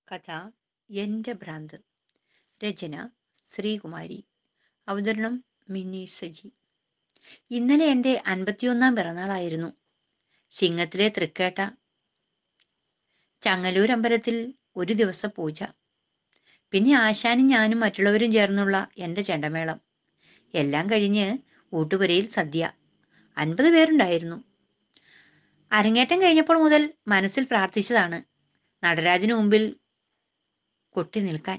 കഥ എൻ്റെ ഭ്രാന്ത് രചന ശ്രീകുമാരി അവതരണം മിന്നി സജി ഇന്നലെ എൻ്റെ അൻപത്തിയൊന്നാം പിറന്നാളായിരുന്നു ചിങ്ങത്തിലെ തൃക്കേട്ട ചങ്ങലൂർ അമ്പലത്തിൽ ഒരു ദിവസം പൂജ പിന്നെ ആശാനും ഞാനും മറ്റുള്ളവരും ചേർന്നുള്ള എൻ്റെ ചെണ്ടമേളം എല്ലാം കഴിഞ്ഞ് ഊട്ടുപുരയിൽ സദ്യ അൻപത് പേരുണ്ടായിരുന്നു അരങ്ങേറ്റം കഴിഞ്ഞപ്പോൾ മുതൽ മനസ്സിൽ പ്രാർത്ഥിച്ചതാണ് നടരാജന് മുമ്പിൽ കൊട്ടി നിൽക്കാൻ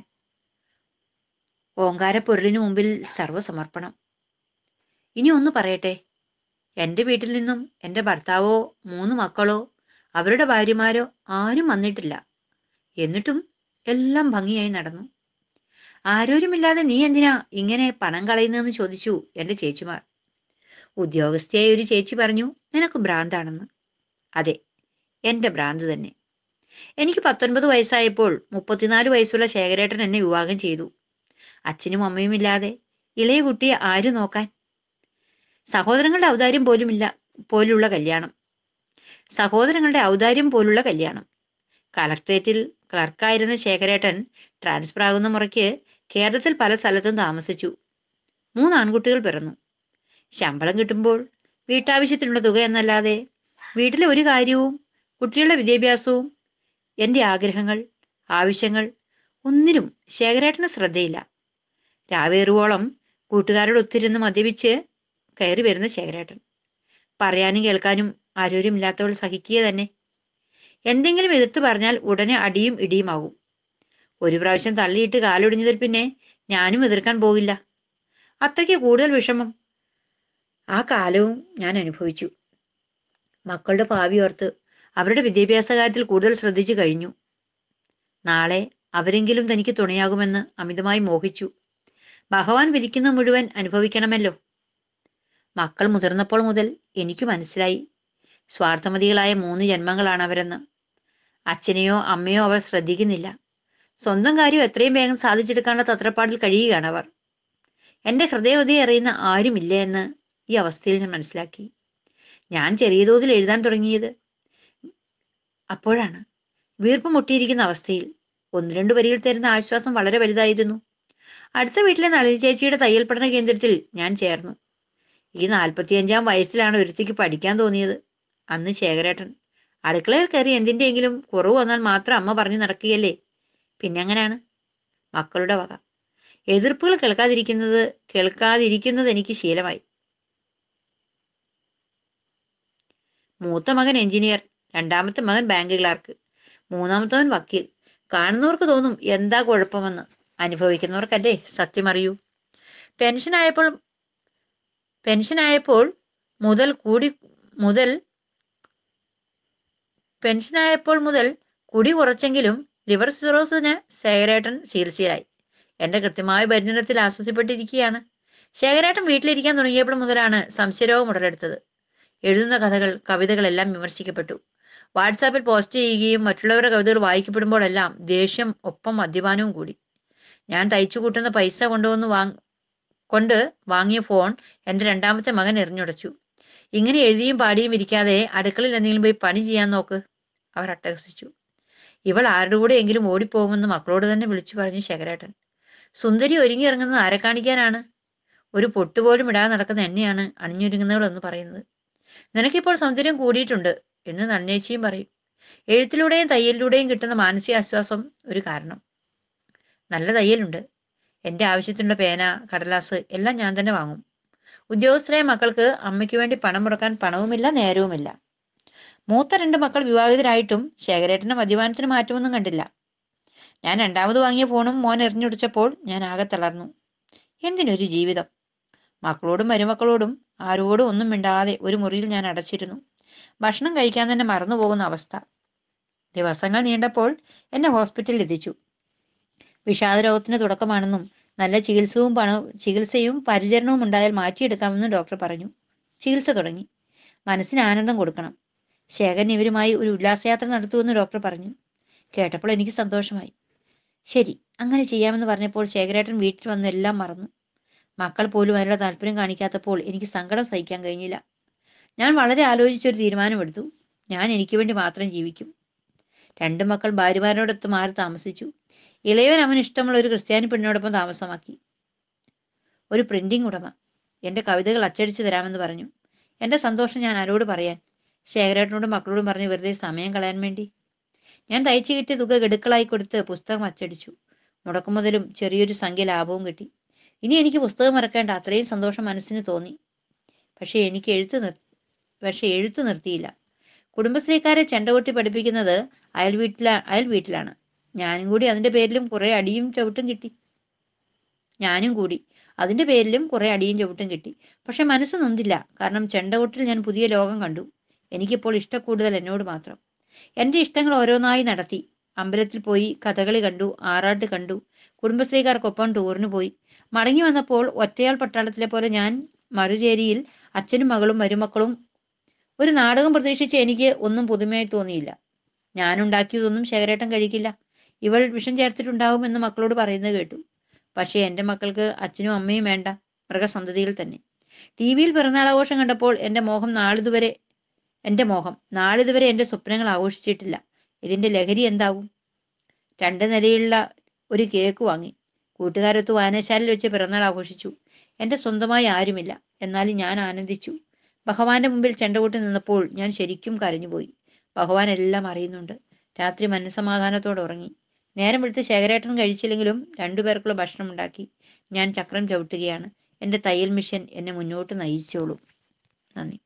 ഓങ്കാരപ്പൊരുളിനു മുമ്പിൽ സർവ്വസമർപ്പണം ഇനി ഒന്ന് പറയട്ടെ എൻ്റെ വീട്ടിൽ നിന്നും എൻ്റെ ഭർത്താവോ മൂന്ന് മക്കളോ അവരുടെ ഭാര്യമാരോ ആരും വന്നിട്ടില്ല എന്നിട്ടും എല്ലാം ഭംഗിയായി നടന്നു ആരോരുമില്ലാതെ നീ എന്തിനാ ഇങ്ങനെ പണം കളയുന്നതെന്ന് ചോദിച്ചു എൻ്റെ ചേച്ചിമാർ ഉദ്യോഗസ്ഥയായ ഒരു ചേച്ചി പറഞ്ഞു നിനക്ക് ഭ്രാന്താണെന്ന് അതെ എൻ്റെ ഭ്രാന്ത് തന്നെ എനിക്ക് പത്തൊൻപത് വയസ്സായപ്പോൾ മുപ്പത്തിനാല് വയസ്സുള്ള ശേഖരേട്ടൻ എന്നെ വിവാഹം ചെയ്തു അച്ഛനും അമ്മയും ഇല്ലാതെ ഇളയ കുട്ടിയെ ആര് നോക്കാൻ സഹോദരങ്ങളുടെ ഔദാര്യം പോലുമില്ല പോലുള്ള കല്യാണം സഹോദരങ്ങളുടെ ഔദാര്യം പോലുള്ള കല്യാണം കളക്ട്രേറ്റിൽ ക്ലർക്കായിരുന്ന ശേഖരേട്ടൻ ട്രാൻസ്ഫർ ആകുന്ന മുറയ്ക്ക് കേരളത്തിൽ പല സ്ഥലത്തും താമസിച്ചു മൂന്ന് ആൺകുട്ടികൾ പിറന്നു ശമ്പളം കിട്ടുമ്പോൾ വീട്ടാവശ്യത്തിനുള്ള തുക എന്നല്ലാതെ വീട്ടിലെ ഒരു കാര്യവും കുട്ടികളുടെ വിദ്യാഭ്യാസവും എൻ്റെ ആഗ്രഹങ്ങൾ ആവശ്യങ്ങൾ ഒന്നിനും ശേഖരേട്ടന് ശ്രദ്ധയില്ല രാവേറുവോളം കൂട്ടുകാരോട് ഒത്തിരുന്ന് മദ്യപിച്ച് കയറി വരുന്ന ശേഖരേട്ടൻ പറയാനും കേൾക്കാനും ആരോരുമില്ലാത്തവൾ സഹിക്കുക തന്നെ എന്തെങ്കിലും എതിർത്ത് പറഞ്ഞാൽ ഉടനെ അടിയും ഇടിയുമാകും ഒരു പ്രാവശ്യം തള്ളിയിട്ട് കാലൊടിഞ്ഞതിൽ പിന്നെ ഞാനും എതിർക്കാൻ പോകില്ല അത്രയ്ക്ക് കൂടുതൽ വിഷമം ആ കാലവും ഞാൻ അനുഭവിച്ചു മക്കളുടെ ഭാവി ഓർത്ത് അവരുടെ വിദ്യാഭ്യാസ കാര്യത്തിൽ കൂടുതൽ ശ്രദ്ധിച്ചു കഴിഞ്ഞു നാളെ അവരെങ്കിലും തനിക്ക് തുണയാകുമെന്ന് അമിതമായി മോഹിച്ചു ഭഗവാൻ വിധിക്കുന്ന മുഴുവൻ അനുഭവിക്കണമല്ലോ മക്കൾ മുതിർന്നപ്പോൾ മുതൽ എനിക്ക് മനസ്സിലായി സ്വാർത്ഥമതികളായ മൂന്ന് ജന്മങ്ങളാണ് അവരെന്ന് അച്ഛനെയോ അമ്മയോ അവർ ശ്രദ്ധിക്കുന്നില്ല സ്വന്തം കാര്യം എത്രയും വേഗം സാധിച്ചെടുക്കാനുള്ള തത്രപ്പാടിൽ കഴിയുകയാണ് അവർ എൻ്റെ ഹൃദയവതിയെ അറിയുന്ന ആരുമില്ല എന്ന് ഈ അവസ്ഥയിൽ ഞാൻ മനസ്സിലാക്കി ഞാൻ ചെറിയ തോതിൽ എഴുതാൻ തുടങ്ങിയത് അപ്പോഴാണ് വീർപ്പ് മുട്ടിയിരിക്കുന്ന അവസ്ഥയിൽ ഒന്ന് രണ്ട് വരികൾ തരുന്ന ആശ്വാസം വളരെ വലുതായിരുന്നു അടുത്ത വീട്ടിലെ നളിനി ചേച്ചിയുടെ തയ്യൽ പഠന കേന്ദ്രത്തിൽ ഞാൻ ചേർന്നു ഈ നാൽപ്പത്തിയഞ്ചാം വയസ്സിലാണ് ഒരുത്തിക്ക് പഠിക്കാൻ തോന്നിയത് അന്ന് ശേഖരേട്ടൻ അടുക്കളയിൽ കയറി എന്തിൻ്റെയെങ്കിലും കുറവ് വന്നാൽ മാത്രം അമ്മ പറഞ്ഞു നടക്കുകയല്ലേ പിന്നെ അങ്ങനെയാണ് മക്കളുടെ വക എതിർപ്പുകൾ കേൾക്കാതിരിക്കുന്നത് കേൾക്കാതിരിക്കുന്നത് എനിക്ക് ശീലമായി മൂത്ത മകൻ എഞ്ചിനീയർ രണ്ടാമത്തെ മകൻ ബാങ്ക് ക്ലാർക്ക് മൂന്നാമത്തവൻ വക്കീൽ കാണുന്നവർക്ക് തോന്നും എന്താ കുഴപ്പമെന്ന് അനുഭവിക്കുന്നവർക്കല്ലേ സത്യം അറിയൂ പെൻഷനായപ്പോൾ പെൻഷനായപ്പോൾ മുതൽ കൂടി മുതൽ പെൻഷനായപ്പോൾ മുതൽ കുടി കുറച്ചെങ്കിലും ലിവർ സിറോസിന് ശേഖരേട്ടൻ ചികിത്സയായി എന്റെ കൃത്യമായ പരിചരണത്തിൽ ആശ്വസിപ്പെട്ടിരിക്കുകയാണ് ശേഖരേട്ടൻ വീട്ടിലിരിക്കാൻ തുടങ്ങിയപ്പോൾ മുതലാണ് സംശയരോഗം ഉടലെടുത്തത് എഴുതുന്ന കഥകൾ കവിതകളെല്ലാം വിമർശിക്കപ്പെട്ടു വാട്സാപ്പിൽ പോസ്റ്റ് ചെയ്യുകയും മറ്റുള്ളവരുടെ കവിതകൾ വായിക്കപ്പെടുമ്പോഴെല്ലാം ദേഷ്യം ഒപ്പം മദ്യപാനവും കൂടി ഞാൻ തയ്ച്ചു കൂട്ടുന്ന പൈസ കൊണ്ടുവന്ന് വാങ് കൊണ്ട് വാങ്ങിയ ഫോൺ എൻ്റെ രണ്ടാമത്തെ മകൻ എറിഞ്ഞുടച്ചു ഇങ്ങനെ എഴുതിയും പാടിയും ഇരിക്കാതെ അടുക്കളയിൽ എന്തെങ്കിലും പോയി പണി ചെയ്യാൻ നോക്ക് അവർ അട്ടഹസിച്ചു ഇവൾ ആരുടെ കൂടെ എങ്കിലും ഓടിപ്പോകുമെന്ന് മക്കളോട് തന്നെ വിളിച്ചു പറഞ്ഞു ശേഖരേട്ടൻ സുന്ദരി ഒരുങ്ങി ഇറങ്ങുന്നത് ആരെ കാണിക്കാനാണ് ഒരു പൊട്ടുപോലും ഇടാതെ നടക്കുന്ന എന്നെയാണ് അണിഞ്ഞൊരുങ്ങുന്നവളെന്ന് പറയുന്നത് നിനക്കിപ്പോൾ സൗന്ദര്യം കൂടിയിട്ടുണ്ട് എന്ന് നന്നേച്ചിയും പറയും എഴുത്തിലൂടെയും തയ്യലിലൂടെയും കിട്ടുന്ന മാനസിക ആശ്വാസം ഒരു കാരണം നല്ല തയ്യലുണ്ട് എൻ്റെ ആവശ്യത്തിനുള്ള പേന കടലാസ് എല്ലാം ഞാൻ തന്നെ വാങ്ങും ഉദ്യോഗസ്ഥരായ മക്കൾക്ക് അമ്മയ്ക്ക് വേണ്ടി പണം മുടക്കാൻ പണവുമില്ല നേരവുമില്ല മൂത്ത രണ്ട് മക്കൾ വിവാഹിതരായിട്ടും ശേഖരേട്ടന്റെ മദ്യപാനത്തിന് മാറ്റമൊന്നും കണ്ടില്ല ഞാൻ രണ്ടാമത് വാങ്ങിയ ഫോണും മോൻ എറിഞ്ഞൊടിച്ചപ്പോൾ ഞാൻ ആകെ തളർന്നു എന്തിനൊരു ജീവിതം മക്കളോടും മരുമക്കളോടും ആരോടും ഒന്നും മിണ്ടാതെ ഒരു മുറിയിൽ ഞാൻ അടച്ചിരുന്നു ഭക്ഷണം കഴിക്കാൻ തന്നെ മറന്നു പോകുന്ന അവസ്ഥ ദിവസങ്ങൾ നീണ്ടപ്പോൾ എന്നെ ഹോസ്പിറ്റലിൽ എത്തിച്ചു വിഷാദരോഗത്തിന് തുടക്കമാണെന്നും നല്ല ചികിത്സവും പണവും ചികിത്സയും പരിചരണവും ഉണ്ടായാൽ മാറ്റിയെടുക്കാമെന്നും ഡോക്ടർ പറഞ്ഞു ചികിത്സ തുടങ്ങി മനസ്സിന് ആനന്ദം കൊടുക്കണം ശേഖരൻ ഇവരുമായി ഒരു ഉല്ലാസയാത്ര നടത്തുമെന്ന് ഡോക്ടർ പറഞ്ഞു കേട്ടപ്പോൾ എനിക്ക് സന്തോഷമായി ശരി അങ്ങനെ ചെയ്യാമെന്ന് പറഞ്ഞപ്പോൾ ശേഖരേട്ടൻ വീട്ടിൽ വന്ന് എല്ലാം മറന്നു മക്കൾ പോലും അതിനുള്ള താല്പര്യം കാണിക്കാത്തപ്പോൾ എനിക്ക് സങ്കടം സഹിക്കാൻ കഴിഞ്ഞില്ല ഞാൻ വളരെ ആലോചിച്ചൊരു തീരുമാനമെടുത്തു ഞാൻ എനിക്ക് വേണ്ടി മാത്രം ജീവിക്കും രണ്ട് മക്കൾ ഭാര്യമാരോടൊത്ത് മാറി താമസിച്ചു ഇളയവൻ അവന് ഇഷ്ടമുള്ള ഒരു ക്രിസ്ത്യാനി പെണ്ണിനോടൊപ്പം താമസമാക്കി ഒരു പ്രിന്റിംഗ് ഉടമ എൻ്റെ കവിതകൾ അച്ചടിച്ചു തരാമെന്ന് പറഞ്ഞു എൻ്റെ സന്തോഷം ഞാൻ ആരോട് പറയാൻ ശേഖരേട്ടനോടും മക്കളോടും പറഞ്ഞ് വെറുതെ സമയം കളയാൻ വേണ്ടി ഞാൻ തയ്ച്ചു കിട്ടിയ തുക ഗഡുക്കളായി കൊടുത്ത് പുസ്തകം അച്ചടിച്ചു മുടക്കുമുതലും ചെറിയൊരു സംഖ്യ ലാഭവും കിട്ടി ഇനി എനിക്ക് പുസ്തകം മറക്കേണ്ട അത്രയും സന്തോഷം മനസ്സിന് തോന്നി പക്ഷേ എനിക്ക് എഴുത്ത് നിർ പക്ഷേ എഴുത്ത് നിർത്തിയില്ല കുടുംബശ്രീക്കാരെ ചെണ്ടകൊട്ടി പഠിപ്പിക്കുന്നത് അയൽ വീട്ടിലാ അയൽ വീട്ടിലാണ് ഞാനും കൂടി അതിൻ്റെ പേരിലും കുറേ അടിയും ചവിട്ടും കിട്ടി ഞാനും കൂടി അതിൻ്റെ പേരിലും കുറേ അടിയും ചവിട്ടും കിട്ടി പക്ഷെ മനസ്സ് നൊന്തില്ല കാരണം ചെണ്ടകൊട്ടിൽ ഞാൻ പുതിയ ലോകം കണ്ടു എനിക്കിപ്പോൾ ഇഷ്ടക്കൂടുതൽ എന്നോട് മാത്രം എൻ്റെ ഇഷ്ടങ്ങൾ ഓരോന്നായി നടത്തി അമ്പലത്തിൽ പോയി കഥകളി കണ്ടു ആറാട്ട് കണ്ടു കുടുംബശ്രീക്കാർക്കൊപ്പം ടൂറിന് പോയി മടങ്ങി വന്നപ്പോൾ ഒറ്റയാൾ പട്ടാളത്തിലെ പോലെ ഞാൻ മറുചേരിയിൽ അച്ഛനും മകളും മരുമക്കളും ഒരു നാടകം പ്രതീക്ഷിച്ച് എനിക്ക് ഒന്നും പുതുമയായി തോന്നിയില്ല ഞാനുണ്ടാക്കിയതൊന്നും ശേഖരേട്ടൻ കഴിക്കില്ല ഇവൾ വിഷം ചേർത്തിട്ടുണ്ടാവുമെന്ന് മക്കളോട് പറയുന്നത് കേട്ടു പക്ഷേ എൻ്റെ മക്കൾക്ക് അച്ഛനും അമ്മയും വേണ്ട മൃഗസന്തതിയിൽ തന്നെ ടി വിയിൽ പിറന്നാളാഘോഷം കണ്ടപ്പോൾ എൻ്റെ മോഹം നാളിതുവരെ എൻ്റെ മോഹം നാളിതുവരെ എൻ്റെ സ്വപ്നങ്ങൾ ആഘോഷിച്ചിട്ടില്ല ഇതിൻ്റെ ലഹരി എന്താകും രണ്ട് നിലയുള്ള ഒരു കേക്ക് വാങ്ങി കൂട്ടുകാരൊത്ത് വായനശാലയിൽ വെച്ച് പിറന്നാൾ ആഘോഷിച്ചു എൻ്റെ സ്വന്തമായി ആരുമില്ല എന്നാലും ഞാൻ ആനന്ദിച്ചു ഭഗവാന്റെ മുമ്പിൽ ചെണ്ടകൊട്ടി നിന്നപ്പോൾ ഞാൻ ശരിക്കും കരഞ്ഞുപോയി ഭഗവാൻ എല്ലാം അറിയുന്നുണ്ട് രാത്രി മനസ്സമാധാനത്തോടെ ഉറങ്ങി നേരം വെളുത്ത് ശേഖരേട്ടൻ കഴിച്ചില്ലെങ്കിലും രണ്ടുപേർക്കുള്ള ഭക്ഷണം ഉണ്ടാക്കി ഞാൻ ചക്രം ചവിട്ടുകയാണ് എൻ്റെ തയ്യൽ മിഷൻ എന്നെ മുന്നോട്ട് നയിച്ചോളും നന്ദി